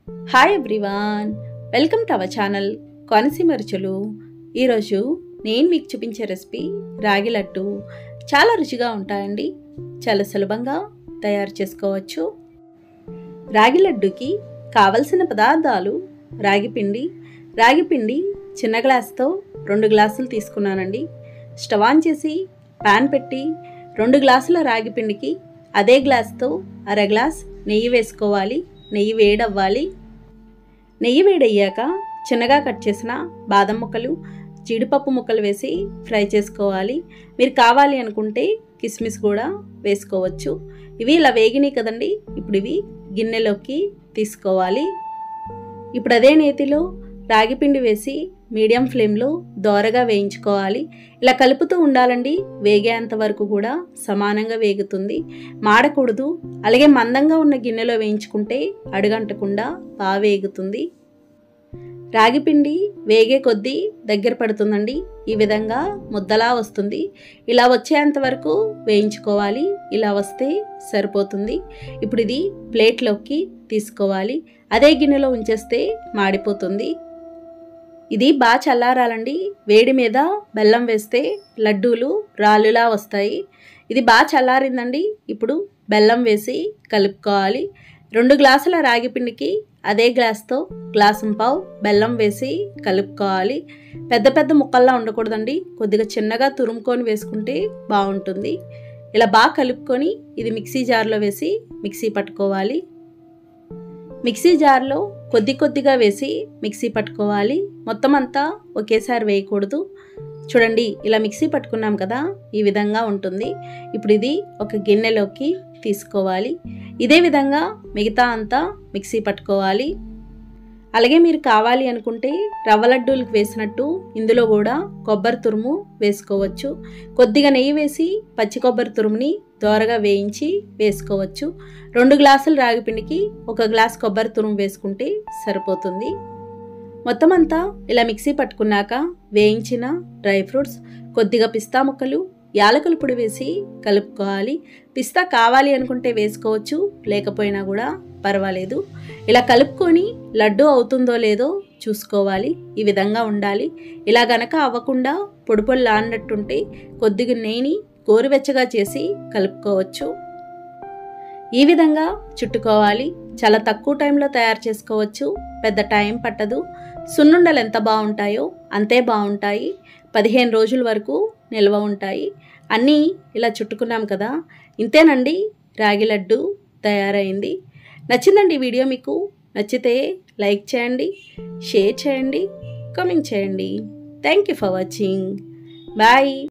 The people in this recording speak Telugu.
hi everyone welcome to our channel Konaseema Ruchulu ఈరోజు నేను మీకు చూపించే రెసిపీ రాగి లడ్డు చాలా రుచిగా ఉంటాయండి చాలా సులభంగా తయారు చేసుకోవచ్చు రాగి లడ్డుకి కావలసిన పదార్థాలు రాగి పిండి రాగి పిండి చిన్న గ్లాస్తో రెండు గ్లాసులు తీసుకున్నానండి స్టవ్ ఆన్ చేసి పాన్ పెట్టి రెండు గ్లాసుల రాగి పిండికి అదే గ్లాస్తో అర గ్లాస్ నెయ్యి వేసుకోవాలి నెయ్యి వేడవ్వాలి నెయ్యి వేడయ్యాక చిన్నగా కట్ చేసిన బాదం ముక్కలు జీడిపప్పు ముక్కలు వేసి ఫ్రై చేసుకోవాలి మీరు కావాలి అనుకుంటే కిస్మిస్ కూడా వేసుకోవచ్చు ఇవి ఇలా వేగినాయి కదండి ఇప్పుడు ఇవి గిన్నెలోకి తీసుకోవాలి ఇప్పుడు అదే నేతిలో రాగిపిండి వేసి మీడియం ఫ్లేమ్లో దోరగా వేయించుకోవాలి ఇలా కలుపుతూ ఉండాలండి వేగేంత వరకు కూడా సమానంగా వేగుతుంది మాడకూడదు అలాగే మందంగా ఉన్న గిన్నెలో వేయించుకుంటే అడుగంటకుండా బాగా వేగుతుంది రాగిపిండి వేగే కొద్దీ దగ్గర పడుతుందండి ఈ విధంగా ముద్దలా వస్తుంది ఇలా వచ్చేంత వరకు వేయించుకోవాలి ఇలా వస్తే సరిపోతుంది ఇప్పుడు ఇది ప్లేట్లోకి తీసుకోవాలి అదే గిన్నెలో ఉంచేస్తే మాడిపోతుంది ఇది బాగా చల్లారాలండి వేడి మీద బెల్లం వేస్తే లడ్డూలు రాళ్ళులా వస్తాయి ఇది బాగా చల్లారిందండి ఇప్పుడు బెల్లం వేసి కలుపుకోవాలి రెండు గ్లాసుల రాగి పిండికి అదే గ్లాస్తో గ్లాసు పావు బెల్లం వేసి కలుపుకోవాలి పెద్ద పెద్ద ముక్కల్లా ఉండకూడదండి కొద్దిగా చిన్నగా తురుముకొని వేసుకుంటే బాగుంటుంది ఇలా బాగా కలుపుకొని ఇది మిక్సీ జార్లో వేసి మిక్సీ పట్టుకోవాలి మిక్సీ జార్లో కొద్ది కొద్దిగా వేసి మిక్సీ పట్టుకోవాలి మొత్తం అంతా ఒకేసారి వేయకూడదు చూడండి ఇలా మిక్సీ పట్టుకున్నాం కదా ఈ విధంగా ఉంటుంది ఇప్పుడు ఇది ఒక గిన్నెలోకి తీసుకోవాలి ఇదే విధంగా మిగతా అంతా మిక్సీ పట్టుకోవాలి అలాగే మీరు కావాలి అనుకుంటే రవ్వ లడ్డూలకు వేసినట్టు ఇందులో కూడా కొబ్బరి తురుము వేసుకోవచ్చు కొద్దిగా నెయ్యి వేసి పచ్చి కొబ్బరి తురుముని దోరగా వేయించి వేసుకోవచ్చు రెండు గ్లాసులు రాగిపిండికి ఒక గ్లాస్ కొబ్బరి తురుము వేసుకుంటే సరిపోతుంది మొత్తం అంతా ఇలా మిక్సీ పట్టుకున్నాక వేయించిన డ్రై ఫ్రూట్స్ కొద్దిగా పిస్తా ముక్కలు యాలకుల పొడి వేసి కలుపుకోవాలి పిస్తా కావాలి అనుకుంటే వేసుకోవచ్చు లేకపోయినా కూడా పర్వాలేదు ఇలా కలుపుకొని లడ్డు అవుతుందో లేదో చూసుకోవాలి ఈ విధంగా ఉండాలి ఇలా గనక అవ్వకుండా పొడి పొడి లాడినట్టుంటే కొద్దిగా నెయ్యిని గోరువెచ్చగా చేసి కలుపుకోవచ్చు ఈ విధంగా చుట్టుకోవాలి చాలా తక్కువ టైంలో తయారు చేసుకోవచ్చు పెద్ద టైం పట్టదు సున్నుండలు ఎంత బాగుంటాయో అంతే బాగుంటాయి పదిహేను రోజుల వరకు నిల్వ ఉంటాయి అన్నీ ఇలా చుట్టుకున్నాం కదా ఇంతేనండి రాగి లడ్డు తయారైంది నచ్చిందండి వీడియో మీకు నచ్చితే లైక్ చేయండి షేర్ చేయండి కామెంట్ చేయండి thank you for watching bye